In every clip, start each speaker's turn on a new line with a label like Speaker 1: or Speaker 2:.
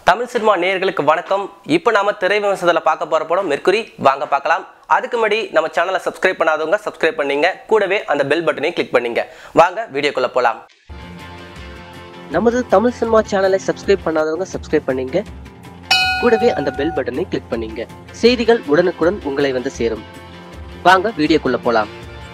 Speaker 1: Tamil cinema நேயர்களுக்கு வணக்கம் இப்போ நாம திரை விமர்சனத்தில் பார்க்க போற படம் மெர்க்குரி வாங்க பார்க்கலாம் அதுக்கு முன்னாடி நம்ம சேனலை சப்ஸ்கிரைப் பண்ணாதவங்க சப்ஸ்கிரைப் பண்ணீங்க கூடவே அந்த பெல் பட்டனையும் கிளிக் பண்ணீங்க வாங்க வீடியோக்குள்ள போலாம்
Speaker 2: நமது தமிழ் சினிமா சேனலை சப்ஸ்கிரைப் பண்ணாதவங்க சப்ஸ்கிரைப் பண்ணீங்க கூடவே அந்த பெல் பட்டனை கிளிக் பண்ணீங்க செய்திகள் உடனுக்குடன் உங்களை வந்து சேரும் வாங்க வீடியோக்குள்ள போலாம்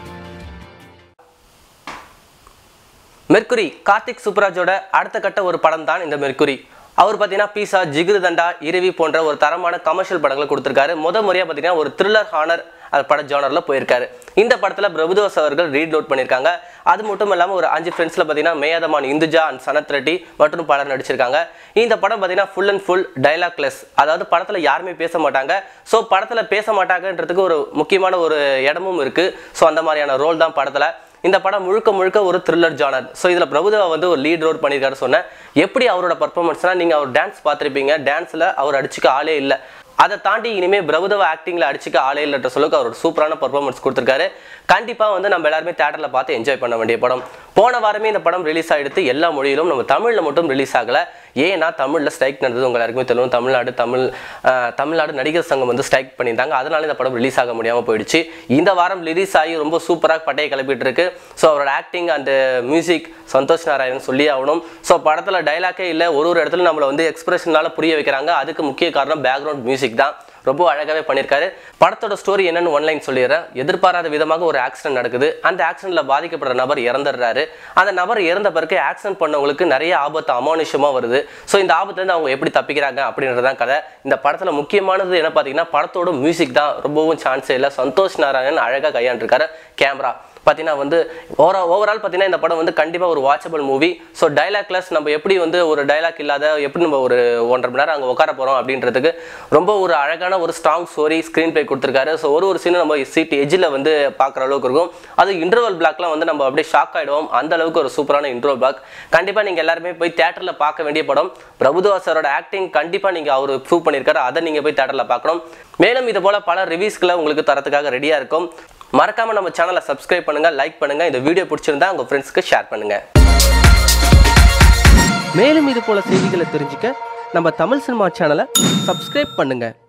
Speaker 1: மெர்க்குரி கார்த்திக் சுப்ராஜோட அடுத்த கட்ட ஒரு படம் தான் இந்த மெர்க்குரி அவர் பார்த்தீங்கன்னா பீஸா ஜிகிரு தண்டா இரவி போன்ற ஒரு தரமான கமர்ஷியல் படங்களை கொடுத்துருக்காரு முத முறையாக பார்த்தீங்கன்னா ஒரு த்ரில்லர் ஹானர் பட ஜானரில் போயிருக்காரு இந்த படத்தில் பிரபுதோஸ் அவர்கள் ரீட் நோட் பண்ணியிருக்காங்க அது மட்டும் இல்லாமல் ஒரு அஞ்சு ஃப்ரெண்ட்ஸில் பார்த்தீங்கன்னா மேயாதமான் இந்துஜா அண்ட் சனத் ரெட்டி மற்றும் பலர் நடிச்சிருக்காங்க இந்த படம் பார்த்தீங்கன்னா ஃபுல் அண்ட் ஃபுல் டைலாக்லெஸ் அதாவது படத்தில் யாருமே பேச மாட்டாங்க ஸோ படத்தில் பேச மாட்டாங்கன்றதுக்கு ஒரு முக்கியமான ஒரு இடமும் இருக்குது ஸோ அந்த மாதிரியான ரோல் தான் படத்தில் இந்த படம் முழுக்க முழுக்க ஒரு த்ரில்லர் ஜானர் ஸோ இதில் பிரபுதேவா வந்து ஒரு லீட் ரோல் பண்ணியிருக்காரு சொன்னேன் எப்படி அவரோட பர்ஃபார்மன்ஸ்னால் நீங்கள் அவர் டான்ஸ் பார்த்துருப்பீங்க டான்ஸில் அவர் அடிச்சுக்க ஆளே இல்லை அதை தாண்டி இனிமே பிரபுதேவா ஆக்டிங்கில் அடிச்சுக்க ஆளே இல்லைன்ற சொல்லுக்கு அவரோட சூப்பரான பர்ஃபார்மன்ஸ் கொடுத்துருக்காரு கண்டிப்பாக வந்து நம்ம எல்லாருமே தேட்டரில் பார்த்து என்ஜாய் பண்ண வேண்டிய படம் போன வாரமே இந்த படம் ரிலீஸ் ஆகிடுத்து எல்லா மொழியிலும் நம்ம தமிழில் மட்டும் ரிலீஸ் ஆகலை ஏன்னா தமிழில் ஸ்ட்ரைக் நடந்தது உங்க எல்லாருக்குமே தெரியும் தமிழ்நாடு தமிழ் அஹ், தமிழ்நாடு நடிகர் சங்கம் வந்து ஸ்ட்ரைக் பண்ணியிருந்தாங்க அதனால இந்த படம் ரிலீஸ் ஆக முடியாமல் போயிடுச்சு இந்த வாரம் ரிலீஸ் ஆகி ரொம்ப சூப்பராக பட்டையை கிளப்பிட்டு இருக்கு ஸோ அவரோட acting and music Santhosh Narayanan சொல்லி ஆகணும் ஸோ படத்தில் டைலாக்கே இல்லை ஒரு ஒரு இடத்துல நம்மளை வந்து எக்ஸ்பிரஷனால புரிய வைக்கிறாங்க அதுக்கு முக்கிய காரணம் பேக்ரவுண்ட் மியூசிக் தான் ரொம்ப அழகாவே பண்ணியிருக்காரு படத்தோட ஸ்டோரி என்னன்னு ஒன்லைன் சொல்லிடுறேன் எதிர்பாராத விதமாக ஒரு ஆக்சிடென்ட் நடக்குது அந்த ஆக்சிடென்ட்ல பாதிக்கப்படுற நபர் இறந்துடுறாரு அந்த நபர் இறந்த பிறகு ஆக்சிடென்ட் பண்ணவங்களுக்கு நிறைய ஆபத்து அமானுஷமா வருது ஸோ இந்த ஆபத்துலேருந்து அவங்க எப்படி தப்பிக்கிறாங்க அப்படின்றதான் கதை இந்த படத்துல முக்கியமானது என்ன பார்த்தீங்கன்னா படத்தோட மியூசிக் தான் ரொம்பவும் சான்ஸே இல்லை சந்தோஷ் நாராயணன் அழகாக கையாண்டிருக்காரு கேமரா பார்த்தீங்கன்னா வந்து ஓவரா ஓவரால் பார்த்தீங்கன்னா இந்த படம் வந்து கண்டிப்பாக ஒரு வாட்சபிள் மூவி ஸோ டைலாக்லெஸ் நம்ம எப்படி வந்து ஒரு டைலாக் இல்லாத எப்படி நம்ம ஒரு ஒன்றரை மணி நேரம் அங்கே உட்கார போகிறோம் அப்படின்றதுக்கு ரொம்ப ஒரு அழகான ஒரு ஸ்ட்ராங் ஸ்டோரி ஸ்க்ரீன் ப்ளே கொடுத்துருக்காரு ஸோ ஒரு ஒரு சீனும் நம்ம சீட் எஜ்ஜில் வந்து பார்க்குற அளவுக்கு இருக்கும் அது இன்டர்வல் பிளாக்லாம் வந்து நம்ம அப்படியே ஷாக் ஆகிடுவோம் அந்த அளவுக்கு ஒரு சூப்பரான இன்டர்வல் பிளாக் கண்டிப்பாக நீங்கள் எல்லாருமே போய் தேட்டரில் பார்க்க வேண்டிய படம் பிரபுதேவா சாரோட ஆக்டிங் கண்டிப்பாக நீங்கள் அவர் ப்ரூவ் பண்ணியிருக்காரு அதை நீங்கள் போய் தேட்டரில் பார்க்கணும் மேலும் இது போல் பல ரிவ்யூஸ்களை உங்களுக்கு தரத்துக்காக ரெடியாக இருக்கும் மறக்காம நம்ம சேனலை சப்ஸ்கிரைப் பண்ணுங்க லைக் பண்ணுங்க இந்த வீடியோ பிடிச்சிருந்தா உங்க ஃப்ரெண்ட்ஸ்க்கு ஷேர் பண்ணுங்க
Speaker 2: மேலும் இது போல செய்திகளை தெரிஞ்சுக்க நம்ம தமிழ் சினிமா சேனலை சப்ஸ்கிரைப் பண்ணுங்க